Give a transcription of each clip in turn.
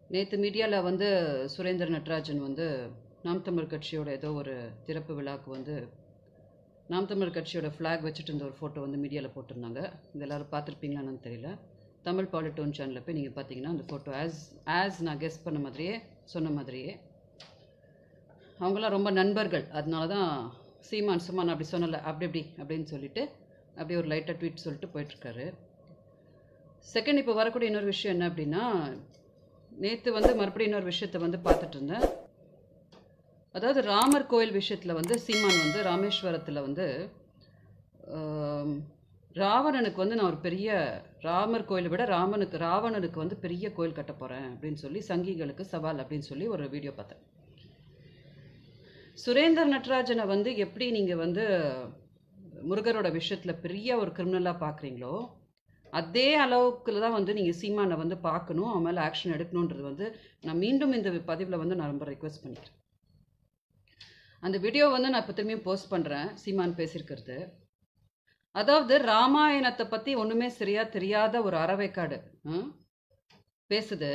நேற்று மீடியாவில் வந்து சுரேந்தர் நட்ராஜன் வந்து நாம் தமிழ் கட்சியோட ஏதோ ஒரு திறப்பு விழாக்கு வந்து நாம் தமிழ் கட்சியோட ஃப்ளாக் வச்சுட்டு இருந்த ஒரு ஃபோட்டோ வந்து மீடியாவில் போட்டிருந்தாங்க இது எல்லாரும் பார்த்துருப்பீங்களான்னு தெரியல தமிழ் பாலிட்டோன் சேனலில் போய் நீங்கள் பார்த்தீங்கன்னா அந்த ஃபோட்டோ ஆஸ் ஆஸ் நான் கெஸ் பண்ண மாதிரியே சொன்ன மாதிரியே அவங்களாம் ரொம்ப நண்பர்கள் அதனால தான் சீமான் சும்மா நான் அப்படி சொன்னல அப்படி இப்படி அப்படின்னு சொல்லிட்டு அப்படியே ஒரு லைட்டாக ட்வீட் சொல்லிட்டு போயிட்டுருக்காரு செகண்ட் இப்போ வரக்கூடிய இன்னொரு விஷயம் என்ன அப்படின்னா நேற்று வந்து மறுபடியும் இன்னொரு விஷயத்தை வந்து பார்த்துட்டு இருந்தேன் அதாவது ராமர் கோயில் விஷயத்தில் வந்து சீமான் வந்து ராமேஸ்வரத்தில் வந்து ஆம், ராவணனுக்கு வந்து நான் ஒரு பெரிய ராமர் கோயிலை விட ராமனுக்கு ராவணனுக்கு வந்து பெரிய கோயில் கட்ட போகிறேன் அப்படின்னு சொல்லி சங்கிகளுக்கு சவால் அப்படின்னு சொல்லி ஒரு வீடியோ பார்த்தேன் சுரேந்தர் நட்ராஜனை வந்து எப்படி நீங்கள் வந்து முருகரோட விஷயத்தில் பெரிய ஒரு கிரிமினலாக பார்க்குறீங்களோ அதே அளவுக்கு தான் வந்து நீங்கள் சீமானை வந்து பார்க்கணும் அவன் மேலே ஆக்ஷன் எடுக்கணுன்றது வந்து நான் மீண்டும் இந்த பதிவில் வந்து நான் ரொம்ப ரெக்வஸ்ட் பண்ணிக்கிறேன் அந்த வீடியோ வந்து நான் இப்போ திரும்பியும் போஸ்ட் பண்ணுறேன் சீமான் பேசியிருக்கிறது அதாவது ராமாயணத்தை பற்றி ஒன்றுமே சரியா தெரியாத ஒரு அறவைக்காடு ஆ? பேசுது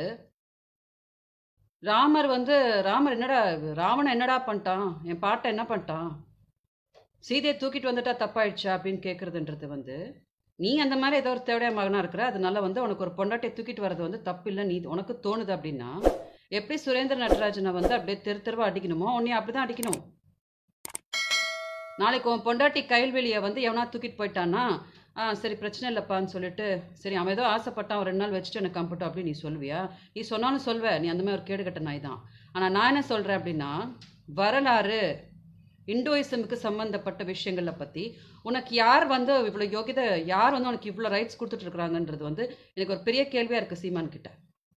ராமர் வந்து ராமர் என்னடா ராவணன் என்னடா பண்ணிட்டான் என் பாட்டை என்ன பண்ணிட்டான் சீதையை தூக்கிட்டு வந்துட்டா தப்பாயிடுச்சா அப்படின்னு கேட்குறதுன்றது வந்து நீ அந்த மாதிரி ஏதோ ஒரு தேவையான மகனாக இருக்கிற அதனால வந்து உனக்கு ஒரு பொண்டாட்டியை தூக்கிட்டு வர்றது வந்து தப்பு இல்லை நீ உனக்கு தோணுது அப்படின்னா எப்படி சுரேந்திர நடராஜனை வந்து அப்படியே தெரு தெருவா அடிக்கணுமோ உன்னையும் அப்படி தான் அடிக்கணும் நாளைக்கு உன் பொண்டாட்டி கைல்வெளியை வந்து எவனா தூக்கிட்டு போயிட்டான்னா ஆ சரி பிரச்சனை இல்லைப்பான்னு சொல்லிட்டு சரி அவன் ஏதோ ஆசைப்பட்டான் ஒரு ரெண்டு நாள் வச்சுட்டு எனக்கு கம்ப்யூட்டர் அப்படின்னு நீ சொல்வியா நீ சொன்னாலும் சொல்வ நீ அந்த மாதிரி ஒரு கேடுகட்ட நாய் தான் ஆனால் நான் என்ன சொல்கிறேன் அப்படின்னா வரலாறு இண்டோயிசமுக்கு சம்மந்தப்பட்ட விஷயங்களை பற்றி உனக்கு யார் வந்து இவ்வளோ யோகிதை யார் வந்து உனக்கு இவ்வளோ ரைட்ஸ் கொடுத்துட்டு இருக்கிறாங்கன்றது வந்து எனக்கு ஒரு பெரிய கேள்வியாக இருக்குது சீமான் கிட்ட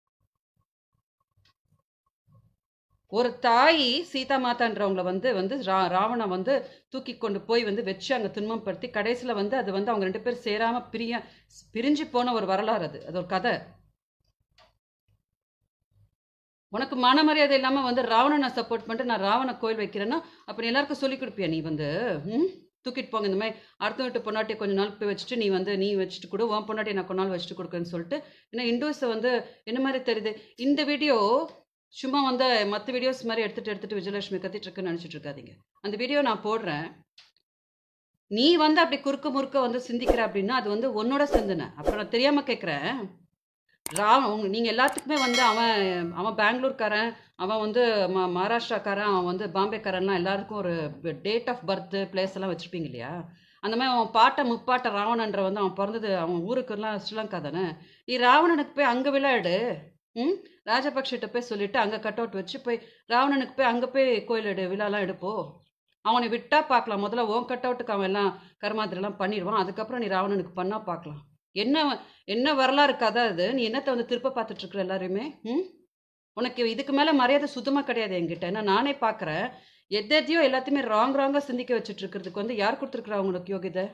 ஒரு தாய் சீதா மாதான்றவங்கள வந்து வந்து ரா ராவணன் வந்து தூக்கி கொண்டு போய் வந்து வச்சு அங்கே துன்பப்படுத்தி கடைசியில் வந்து அது வந்து அவங்க ரெண்டு பேரும் சேராமல் பிரிய பிரிஞ்சு போன ஒரு வரலாறு அது அது ஒரு கதை உனக்கு மனமரியாதை இல்லாமல் வந்து ராவணனை சப்போர்ட் பண்ணிட்டு நான் ராவண கோயில் வைக்கிறேன்னா அப்போ நீ எல்லாருக்கும் சொல்லி கொடுப்பியா நீ வந்து ம் தூக்கிட்டு போங்க இந்த மாதிரி அடுத்த வீட்டு பொண்டாட்டியை கொஞ்ச நாள் போய் வச்சுட்டு நீ வந்து நீ வச்சுட்டு கொடு உன் பொண்டாட்டி நான் கொஞ்ச நாள் வச்சுட்டு கொடுக்குறேன்னு சொல்லிட்டு ஏன்னா இண்டோஸை வந்து என்ன மாதிரி தெரியுது இந்த வீடியோ சும்மா வந்து மற்ற வீடியோஸ் மாதிரி எடுத்துட்டு எடுத்துட்டு விஜயலட்சுமி கத்திட்டு இருக்குன்னு நினச்சிட்டு இருக்காதீங்க அந்த வீடியோ நான் போடுறேன் நீ வந்து அப்படி குறுக்க முறுக்க வந்து சிந்திக்கிற அப்படின்னா அது வந்து உன்னோட சிந்தனை அப்புறம் நான் தெரியாமல் கேட்குறேன் ராவ் உங்க நீங்கள் எல்லாத்துக்குமே வந்து அவன் அவன் பெங்களூர்காரன் அவன் வந்து ம மகாராஷ்டிராக்காரன் அவன் வந்து பாம்பேக்காரன்லாம் எல்லாருக்கும் ஒரு டேட் ஆஃப் பர்த் பிளேஸ் எல்லாம் வச்சுருப்பீங்க இல்லையா அந்த மாதிரி அவன் பாட்டை முப்பாட்டை ராவணன்ற வந்து அவன் பிறந்தது அவன் ஊருக்கெல்லாம் ஸ்ரீலங்கா தானே நீ ராவணனுக்கு போய் அங்கே விளையாடு ம் ராஜபக்ஷிட்ட போய் சொல்லிட்டு அங்கே கட் அவுட் வச்சு போய் ராவணனுக்கு போய் அங்கே போய் கோயில் எடு விழாலாம் எடுப்போ அவனை விட்டா பார்க்கலாம் முதல்ல உன் கட் அவுட்டுக்கு அவன் எல்லாம் கருமாத்திரெல்லாம் பண்ணிடுவான் அதுக்கப்புறம் நீ ராவணனுக்கு பண்ணா பார்க்கலாம் என்ன என்ன வரலாறு கதை அது நீ என்னத்தை வந்து திருப்ப பார்த்துட்டு இருக்கிற எல்லாரையுமே ம் உனக்கு இதுக்கு மேலே மரியாதை சுத்தமாக கிடையாது என்கிட்ட ஏன்னா நானே பார்க்குறேன் எதையோ எல்லாத்தையுமே ராங் ராங்காக சிந்திக்க வச்சுட்டு இருக்கிறதுக்கு வந்து யார் கொடுத்துருக்குறா உங்களுக்கு யோகிதை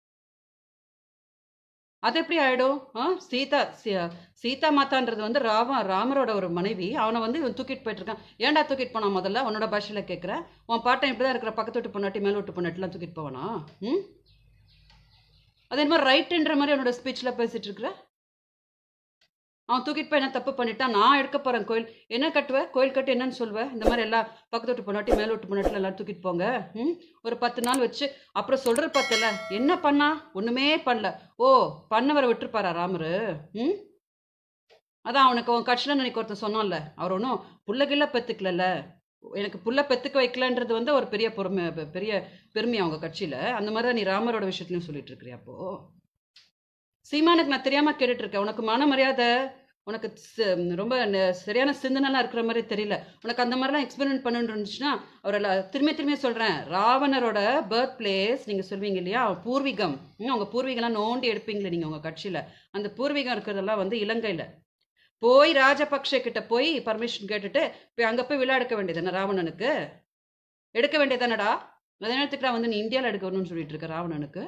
அது எப்படி ஆயிடும் ஆ சீதா சீ- சீதா மாதான்றது வந்து ராம ராமரோட ஒரு மனைவி அவனை வந்து இவன் தூக்கிட்டு போயிட்டு இருக்கான் ஏன்டா தூக்கிட்டு போனான் முதல்ல உன்னோட பாஷையில கேட்குறேன் உன் பாட்டன் இப்படி தான் இருக்கிற பக்கத்து வீட்டு பொண்ணாட்டி மேல் வீட்டு பொண்ணாட்டிலாம் தூக்கிட்டு போவானா ம் அதே மாதிரி ரைட்டுன்ற மாதிரி அவனோட ஸ்பீச்சில் பேசிட்டு இருக்கிற அவன் தூக்கிட்டு போய் என்ன தப்பு பண்ணிட்டான் நான் எடுக்க போகிறேன் கோயில் என்ன கட்டுவ கோயில் கட்டு என்னன்னு சொல்லுவேன் இந்த மாதிரி எல்லா பக்கத்து வீட்டு பொண்ணாட்டி மேல் வீட்டு பொண்ணாட்டில் எல்லாரும் தூக்கிட்டு போங்க ம் ஒரு பத்து நாள் வச்சு அப்புறம் சொல்கிற பார்த்தல என்ன பண்ணா ஒன்றுமே பண்ணல ஓ பண்ணவரை விட்டுருப்பாரா ராமரு ம் அதான் அவனுக்கு அவன் கட்சியில் நினைக்க ஒருத்தன் சொன்னான்ல அவர் ஒன்றும் புள்ளகில்ல பெற்றுக்கலல்ல எனக்கு புள்ள பெற்றுக்க வைக்கலன்றது வந்து ஒரு பெரிய பொறுமை பெ- பெரிய பெருமை அவங்க கட்சியில் அந்த மாதிரி தான் நீ ராமரோட விஷயத்துலையும் சொல்லிட்டு இருக்கிறியா அப்போ சீமானுக்கு நான் தெரியாமல் கேட்டுட்டு இருக்கேன் உனக்கு மன மரியாதை உனக்கு ச- ரொம்ப ந- சரியான சிந்தனைலாம் இருக்கிற மாதிரி தெரியல உனக்கு அந்த மாதிரிலாம் எக்ஸ்பெரிமெண்ட் பண்ணணுன்னு இருந்துச்சுன்னா அவரெல்லாம் திரும்ப திரும்ப சொல்கிறேன் ராவணரோட பர்த் பிளேஸ் நீங்கள் சொல்வீங்க இல்லையா பூர்வீகம் ம், அவங்க பூர்வீகம்லாம் நோண்டி எடுப்பீங்களே நீங்கள் உங்கள் கட்சியில் அந்த பூர்வீகம் இருக்கிறதெல்லாம் வந்து இலங்கையில் போய் ராஜபக்ஷ கிட்ட போய் பர்மிஷன் கேட்டுட்டு போய் அங்கே போய் விழா எடுக்க வேண்டியதானே ராவணனுக்கு எடுக்க வேண்டியதானடா அதே நேரத்துக்கு நான் வந்து நீ இந்தியாவில் எடுக்கணும்னு சொல்லிட்டு இருக்க ராவணனுக்கு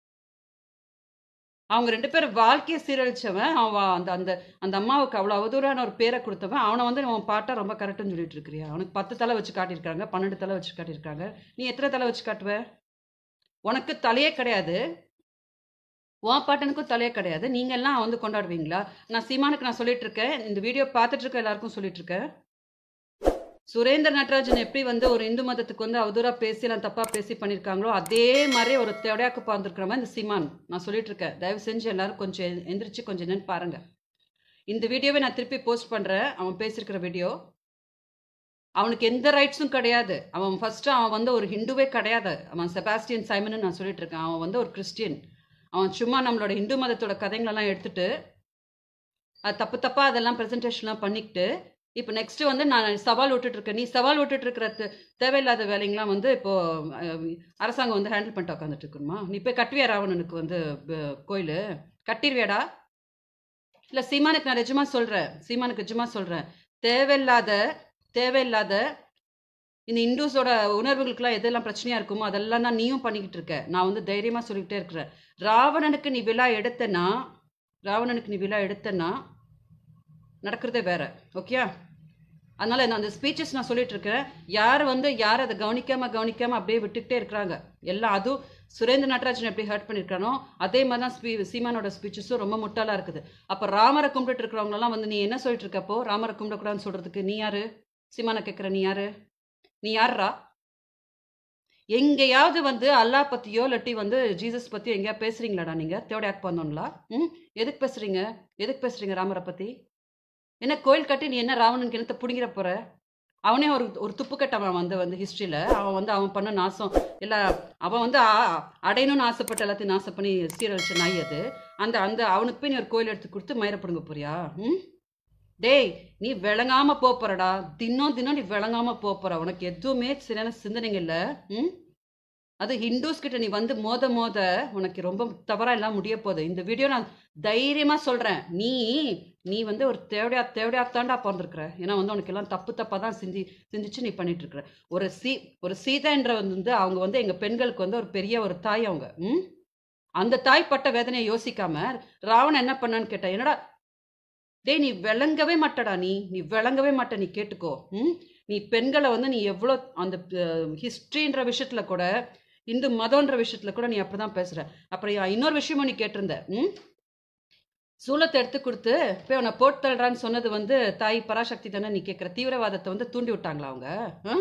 அவங்க ரெண்டு பேரும் வாழ்க்கையை சீரழிச்சவன் அவன் அந்த அந்த அந்த அம்மாவுக்கு அவ்வளோ அவதூறான ஒரு பேரை கொடுத்தவன் அவனை வந்து அவன் பாட்டா ரொம்ப கரெக்டுன்னு சொல்லிட்டு இருக்கிறியா அவனுக்கு பத்து தலை வச்சு காட்டியிருக்காங்க பன்னெண்டு தலை வச்சு காட்டியிருக்காங்க நீ எத்தனை தலை வச்சு காட்டுவ உனக்கு தலையே கிடையாது உன் பாட்டனுக்கும் தலையே கிடையாது நீங்க எல்லாம் வந்து கொண்டாடுவீங்களா நான் சீமானுக்கு நான் சொல்லிட்டு இருக்கேன் இந்த வீடியோ பார்த்துட்டு இருக்க எல்லாருக்கும் சொல்லிட்டு இருக்கேன் சுரேந்திர நடராஜன் எப்படி வந்து ஒரு இந்து மதத்துக்கு வந்து அவதூறா பேசி எல்லாம் தப்பா பேசி பண்ணியிருக்காங்களோ அதே மாதிரி ஒரு தேவையாக்கு பார்த்துருக்கிற மாதிரி இந்த சீமான் நான் சொல்லிட்டு இருக்கேன் தயவு செஞ்சு எல்லாரும் கொஞ்சம் எ- எந்திரிச்சு கொஞ்சம் என்னன்னு பாருங்க இந்த வீடியோவை நான் திருப்பி போஸ்ட் பண்றேன் அவன் பேசியிருக்கிற வீடியோ அவனுக்கு எந்த ரைட்ஸும் கிடையாது அவன் ஃபர்ஸ்ட் அவன் வந்து ஒரு ஹிந்துவே கிடையாது அவன் செபாஸ்டியன் சைமன் நான் சொல்லிட்டு இருக்கேன் அவன் வந்து ஒரு கிறிஸ்டியன் அவன் சும்மா நம்மளோட இந்து மதத்தோட கதைங்களெல்லாம் எடுத்துட்டு அது தப்பு தப்பா அதெல்லாம் ப்ரெசன்டேஷன்லாம் பண்ணிக்கிட்டு இப்போ நெக்ஸ்ட் வந்து நான் சவால் விட்டுட்டு இருக்கேன் நீ சவால் விட்டுட்டு இருக்கிற தே- தேவையில்லாத வேலைங்களாம் வந்து இப்போ அஹ், அரசாங்கம் வந்து ஹேண்டில் பண்ணிட்டு உட்காந்துட்டு இருக்கணுமா நீ போய் கட்டுவியா ராவணனுக்கு வந்து கோயில் கட்டிடுவியாடா இல்லை சீமானுக்கு நான் நிஜமா சொல்கிறேன் சீமானுக்கு நிஜமா சொல்கிறேன் தேவையில்லாத தேவையில்லாத இந்த இந்துஸோட உணர்வுகளுக்கெல்லாம் எதெல்லாம் பிரச்சனையா இருக்குமோ அதெல்லாம் தான் நீயும் பண்ணிக்கிட்டு இருக்க நான் வந்து தைரியமா சொல்லிக்கிட்டே இருக்கிறேன் ராவணனுக்கு நீ விழா எடுத்தனா ராவணனுக்கு நீ விழா எடுத்தனா நடக்கிறதே வேற ஓகே அதனால நான் அந்த ஸ்பீச்சஸ் நான் சொல்லிட்டு இருக்கேன் யார் வந்து யார் அதை கவனிக்காம கவனிக்காம அப்படியே விட்டுக்கிட்டே இருக்கிறாங்க எல்லாம் அதுவும் சுரேந்திர நடராஜன் எப்படி ஹர்ட் பண்ணியிருக்கானோ அதே மாதிரி தான் ஸ்பீ சீமானோட ஸ்பீச்சஸும் ரொம்ப முட்டாளா இருக்குது அப்போ ராமரை கும்பிட்டு இருக்கிறவங்கலாம் வந்து நீ என்ன சொல்லிட்டு இருக்கப்போ ராமரை கும்பிடக்கூடாதுன்னு சொல்றதுக்கு நீ யாரு சீமானை கேட்குற நீ யாரு நீ யார்ரா எங்கேயாவது வந்து அல்லாஹ் பத்தியோ இல்லாட்டி வந்து ஜீசஸ் பத்தியோ எங்கேயா பேசுறீங்களாடா நீங்க தேவடையாக்கு பண்ணோங்களா ம் எதுக்கு பேசுறீங்க எதுக்கு பேசுறீங்க ராமரை பத்தி என்ன கோயில் கட்டி நீ என்ன ராவணனுக்கு என்னத்தை பிடிங்கிற போற அவனே ஒரு ஒரு துப்பு கட்டவன் வந்து வந்து ஹிஸ்ட்ரியில் அவன் வந்து அவன் பண்ண நாசம் எல்லா அவன் வந்து ஆ- அடையணும்னு ஆசைப்பட்டு எல்லாத்தையும் நாசம் பண்ணி சீரழிச்ச நாய் அது அந்த அந்த அவனுக்கு போய் நீ ஒரு கோயில் எடுத்து கொடுத்து மயிரப்படுங்க போறியா ம் டேய் நீ விளங்காம போப் போறடா தினம் தினம் நீ விளங்காம போப் போற உனக்கு எதுவுமே சரியான சிந்தனைங்க இல்ல ம் அது ஹிந்துஸ் கிட்ட நீ வந்து மோத மோத உனக்கு ரொம்ப தவறா எல்லாம் முடிய போகுது இந்த வீடியோ நான் தைரியமா சொல்றேன் நீ நீ வந்து ஒரு தேவையா தேவையா தாண்டா பிறந்திருக்கிற ஏன்னா வந்து உனக்கு எல்லாம் தப்பு தப்பா தான் சிந்தி சிந்திச்சு நீ பண்ணிட்டு இருக்கிற ஒரு சீ ஒரு சீதான்ற வந்து அவங்க வந்து எங்க பெண்களுக்கு வந்து ஒரு பெரிய ஒரு தாய் அவங்க ம் அந்த தாய் பட்ட வேதனையை யோசிக்காம ராவணன் என்ன பண்ணான்னு கேட்டா என்னடா டேய் நீ விளங்கவே மாட்டடா நீ நீ விளங்கவே மாட்ட நீ கேட்டுக்கோ ம் நீ பெண்களை வந்து நீ எவ்வளோ அந்த ஹிஸ்ட்ரின்ற விஷயத்துல கூட இந்து மதம்ன்ற விஷயத்துல கூட நீ அப்படிதான் பேசுற அப்புறம் யா- இன்னொரு விஷயமும் நீ கேட்டிருந்த ம் சூலத்தை எடுத்து கொடுத்து போய் உன்னை போட்டு தள்ளுறான்னு சொன்னது வந்து தாய் பராசக்தி தானே நீ கேட்குற தீவிரவாதத்தை வந்து தூண்டி விட்டாங்களா அவங்க ஆ?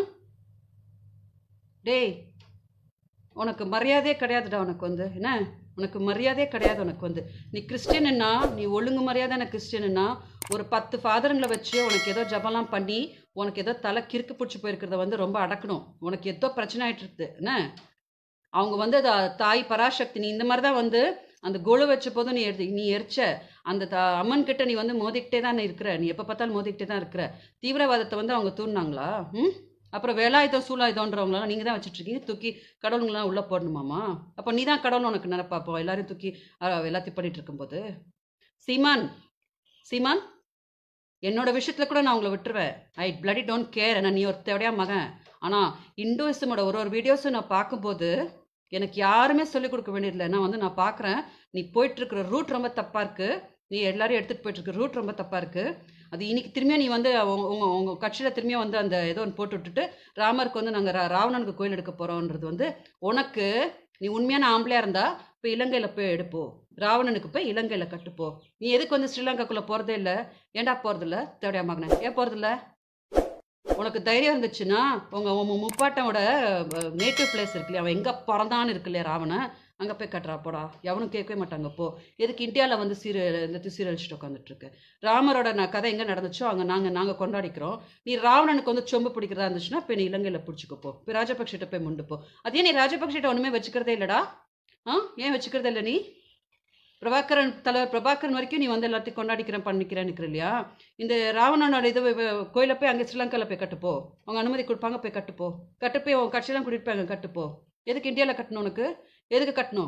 டேய் உனக்கு மரியாதையே கிடையாதுடா உனக்கு வந்து என்ன உனக்கு மரியாதையே கிடையாது உனக்கு வந்து நீ கிறிஸ்டியனுன்னா நீ ஒழுங்கு மரியாதையான கிறிஸ்டியனுன்னா ஒரு பத்து ஃபாதருங்களை வச்சு உனக்கு ஏதோ ஜபம்லாம் பண்ணி உனக்கு ஏதோ தலை கிறுக்கு பிடிச்சி போயிருக்கிறத வந்து ரொம்ப அடக்கணும் உனக்கு ஏதோ பிரச்சனை ஆயிட்டு இருக்குது என்ன அவங்க வந்து அத- தாய் பராசக்தி நீ இந்த மாதிரி தான் வந்து அந்த கொலு வச்ச போதும் நீ எடுத்து நீ எரிச்ச அந்த த- அம்மன் கிட்ட நீ வந்து மோதிக்கிட்டே தான் இருக்கிற நீ எப்போ பார்த்தாலும் மோதிக்கிட்டே தான் இருக்கிற தீவிரவாதத்தை வந்து அவங்க தூண்டினாங்களா ம் அப்புறம் வேலாயுதம் சூலாயுதம்ன்றவங்களாம் நீங்கள் தான் வச்சுட்டு இருக்கீங்க தூக்கி கடவுளுங்களாம் உள்ளே போடணுமாமா அப்போ நீ தான் கடவுள் உனக்கு நினைப்பா அப்போ எல்லாரையும் தூக்கி அஹ், எல்லாத்தையும் பண்ணிட்டு இருக்கும்போது சீமான் சீமான் என்னோட விஷயத்துல கூட நான் உங்களை விட்டுருவேன் ஐ பிளடி டோன்ட் கேர் ஏன்னா நீ ஒரு தேவையா மகன் ஆனால் இந்துவிசமோட ஒரு ஒரு வீடியோஸும் நான் பார்க்கும்போது எனக்கு யாருமே சொல்லிக் கொடுக்க வேண்டியதில்லை நான் வந்து நான் பார்க்குறேன் நீ போயிட்டு இருக்கிற ரூட் ரொம்ப தப்பாக இருக்கு நீ எல்லாரையும் எடுத்துகிட்டு போயிட்டு இருக்க ரூட் ரொம்ப தப்பாக இருக்கு அது இன்னைக்கு திரும்பியும் நீ வந்து உங்க உங்க- உங்க கட்சியில் திரும்பியும் வந்து அந்த ஏதோ ஒன்று போட்டு விட்டுட்டு ராமருக்கு வந்து நாங்கள் ராவணனுக்கு கோயில் எடுக்க போகிறோன்றது வந்து உனக்கு நீ உண்மையான ஆம்பளையா இருந்தா இப்போ இலங்கையில் போய் எடுப்போ ராவணனுக்கு போய் இலங்கையில் கட்டுப்போ நீ எதுக்கு வந்து ஸ்ரீலங்காக்குள்ளே போகிறதே இல்லை ஏன்டா போகிறதில்ல தேவையா மகனே ஏன் போகிறதில்ல உனக்கு தைரியம் இருந்துச்சுன்னா உங்க உங்க முப்பாட்டனோட நேட்டிவ் பிளேஸ் இருக்கு இல்லையா அவன் எங்க பிறந்தான்னு இருக்கு இல்லையா ராவணன் அங்க போய் கட்டுறா போடா எவனும் கேட்கவே மாட்டாங்க போ எதுக்கு இந்தியாவில் வந்து சீர எல்லாத்தையும் சீரழிச்சுட்டு உட்காந்துட்டு இருக்கு ராமரோட ந- கதை எங்க நடந்துச்சோ அங்க நாங்க நாங்க கொண்டாடிக்கிறோம் நீ ராவணனுக்கு வந்து சொம்பு பிடிக்கிறதா இருந்துச்சுன்னா இப்போ நீ இலங்கையில பிடிச்சிக்கோ போ போய் ராஜபக்ஷிட்ட போய் முண்டு போ அதே நீ ராஜபக்ஷிட்ட ஒண்ணுமே வச்சுக்கிறதே இல்லடா ஆ ஏன் வச்சுக்கிறதே இல்லை நீ பிரபாகரன் தலைவர் பிரபாகரன் வரைக்கும் நீ வந்து எல்லாத்தையும் கொண்டாடிக்கிறேன் பண்ணிக்கிறேன்னு இருக்கிற இல்லையா இந்த ராவணனோட இது கோயில போய் அங்கே ஸ்ரீலங்காவில் போய் கட்டுப்போ அவங்க அனுமதி கொடுப்பாங்க போய் கட்டுப்போ கட்டு போய் உன் கட்சியெல்லாம் கூட்டிட்டு போய் அங்கே கட்டுப்போ எதுக்கு இந்தியாவில் கட்டணும் உனக்கு எதுக்கு கட்டணும்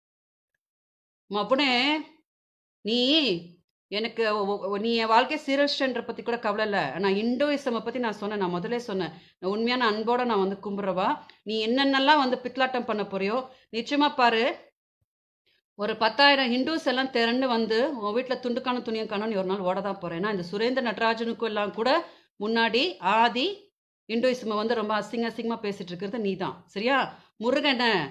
மப்புனே நீ எனக்கு ஒ- ஒ- நீ என் வாழ்க்கை சீரழிச்சன்ற பற்றி கூட கவலை இல்லை நான் இண்டோயிசமை பற்றி நான் சொன்னேன் நான் முதல்ல சொன்னேன் நான் உண்மையான அன்போட நான் வந்து கும்பிட்றவா நீ என்னென்னலாம் வந்து பித்தலாட்டம் பண்ண போறியோ நிச்சயமா பாரு ஒரு பத்தாயிரம் ஹிந்துஸ் எல்லாம் திரண்டு வந்து உன் வீட்டில் துண்டுக்கான துணியை காணும் நீ ஒரு நாள் ஓட தான் போகிறேன் ஏன்னா இந்த சுரேந்திர நடராஜனுக்கும் எல்லாம் கூட முன்னாடி ஆதி இந்துயிசமை வந்து ரொம்ப அசிங்க அசிங்கமாக பேசிட்டு இருக்கிறது நீ தான் சரியா முருகனை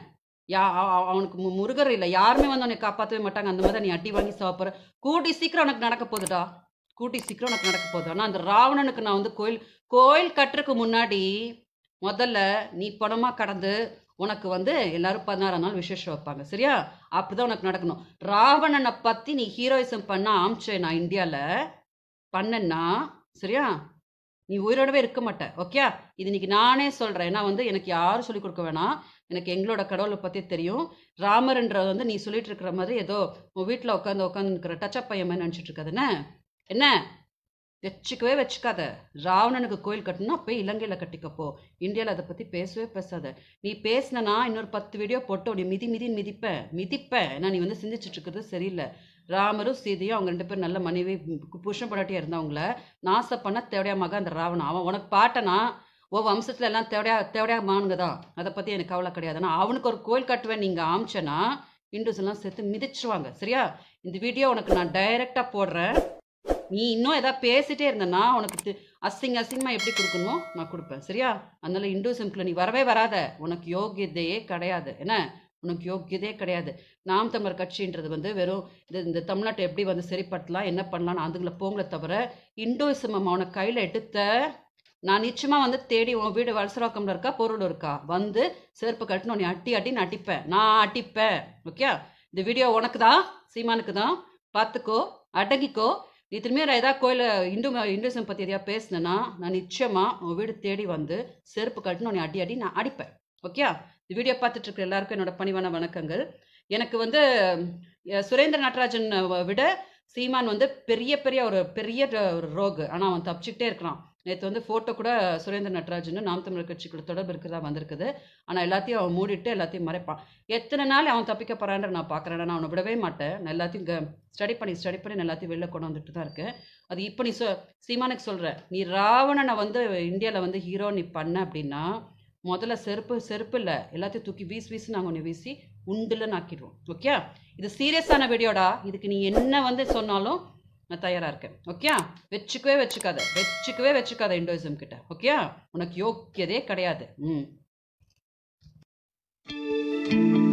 யா அ- அ- அவனுக்கு மு- முருகர் இல்லை யாருமே வந்து அவனை காப்பாற்றவே மாட்டாங்க அந்த மாதிரி தான் நீ அடி வாங்கி சாப்பிட்ற கூட்டி சீக்கிரம் உனக்கு நடக்க போகுதுடா கூட்டி சீக்கிரம் உனக்கு நடக்க போகுது ஆனால் அந்த ராவணனுக்கு நான் வந்து கோயில் கோயில் கட்டுறதுக்கு முன்னாடி முதல்ல நீ பணமாக கடந்து உனக்கு வந்து எல்லாரும் பதினாறாம் நாள் விசேஷம் வைப்பாங்க சரியா அப்படிதான் உனக்கு நடக்கணும் ராவணனை பற்றி நீ ஹீரோயிசம் பண்ண ஆமிச்சே நான் இந்தியாவில் பண்ணேன்னா சரியா நீ உயிரோடவே இருக்க மாட்ட ஓகே இது இன்னைக்கு நானே சொல்கிறேன் ஏன்னா வந்து எனக்கு யாரும் சொல்லிக் கொடுக்க வேணாம் எனக்கு எங்களோட கடவுளை பற்றி தெரியும் ராமர்ன்றது வந்து நீ சொல்லிட்டு இருக்கிற மாதிரி ஏதோ உன் வீட்டில் உட்காந்து உட்காந்து இருக்கிற டச்சப் பையன் மாதிரி நினச்சிட்டு இருக்காது என்ன என்ன வச்சுக்கவே வச்சுக்காத ராவணனுக்கு கோயில் கட்டணும்னா போய் இலங்கையில் கட்டிக்கப்போ இந்தியாவில் அதை பற்றி பேசவே பேசாத நீ பேசினா இன்னொரு பத்து வீடியோ போட்டு உன்னை மிதி மிதின்னு மிதிப்பேன் மிதிப்பேன் ஏன்னா நீ வந்து சிந்திச்சுட்டு இருக்கிறது சரியில்லை ராமரும் சீதையும் அவங்க ரெண்டு பேரும் நல்ல மனைவி புருஷன் படாட்டியாக இருந்தவங்கள நாசம் பண்ண தேவையா மகன் அந்த ராவணன் அவன் உனக்கு பாட்டனா ஓ வம்சத்தில் எல்லாம் தேவையா தேவையா மானுங்க தான் அதை பற்றி எனக்கு கவலை கிடையாது ஆனால் அவனுக்கு ஒரு கோயில் கட்டுவேன் நீங்கள் ஆமிச்சேன்னா இண்டூஸ் எல்லாம் சேர்த்து மிதிச்சிருவாங்க சரியா இந்த வீடியோ உனக்கு நான் டைரெக்டாக போடுறேன் நீ இன்னும் எதாவது பேசிட்டே இருந்தேன்னா உனக்கு தி- அசிங்க அசிங்கமாக எப்படி கொடுக்கணுமோ நான் கொடுப்பேன் சரியா அதனால இண்டூசம்குள்ள நீ வரவே வராத உனக்கு யோகியதையே கிடையாது என்ன உனக்கு யோகியதே கிடையாது நாம் தமிழர் கட்சின்றது வந்து வெறும் இந்த இந்த தமிழ்நாட்டை எப்படி வந்து சரிப்படுத்தலாம் என்ன பண்ணலாம்னு அதுக்குள்ள போங்களே தவிர இண்டோயிசம் அவனை கையில் எடுத்த நான் நிச்சயமாக வந்து தேடி உன் வீடு வலசராக்கம்ல இருக்கா பொருள் இருக்கா வந்து செருப்பு கட்டினு உன்னை அட்டி அட்டி நான் அடிப்பேன் நான் அடிப்பேன் ஓகே இந்த வீடியோ உனக்கு தான் சீமானுக்கு தான் பார்த்துக்கோ அடங்கிக்கோ நீ திரும்பியும் நான் ஏதாவது கோயில் இந்து இந்துசம் பற்றி எதையா பேசினேன்னா நான் நிச்சயமாக உன் வீடு தேடி வந்து செருப்பு கட்டினு உன்னை அடி அடி நான் அடிப்பேன் ஓகே இந்த வீடியோ பார்த்துட்டு இருக்கிற எல்லாருக்கும் என்னோட பணிவான வணக்கங்கள் எனக்கு வந்து அஹ், சுரேந்திர நடராஜன் விட சீமான் வந்து பெரிய பெரிய ஒரு பெரிய ட- ஒரு ரோகு ஆனால் அவன் தப்பிச்சுக்கிட்டே இருக்கிறான் நேற்று வந்து ஃபோட்டோ கூட சுரேந்திர நடராஜன் நாம் தமிழர் கட்சிக்குள்ள தொடர்பு இருக்கிறதா வந்திருக்குது ஆனால் எல்லாத்தையும் அவன் மூடிட்டு எல்லாத்தையும் மறைப்பான் எத்தனை நாள் அவன் தப்பிக்க போறான்ற நான் பார்க்குறேன் நான் அவனை விடவே மாட்டேன் நான் எல்லாத்தையும் ஸ்டடி பண்ணி ஸ்டடி பண்ணி நான் எல்லாத்தையும் வெளில கொண்டு வந்துட்டு தான் இருக்கேன் அது இப்போ நீ சொ சீமானுக்கு சொல்கிற நீ ராவணனை வந்து இந்தியாவில் வந்து ஹீரோ நீ பண்ண அப்படின்னா முதல்ல செருப்பு செருப்பு இல்லை எல்லாத்தையும் தூக்கி வீசி வீசி நாங்கள் ஒன்று வீசி உண்டுலன்னு ஆக்கிடுவோம் ஓகே இது சீரியஸான வீடியோடா இதுக்கு நீ என்ன வந்து சொன்னாலும் நான் தயாராக இருக்கேன் ஓகே வச்சுக்கவே வச்சுக்காத வச்சுக்கவே வச்சுக்காத இண்டோயிசம் கிட்ட ஓகே உனக்கு யோக்கியதே கிடையாது ம்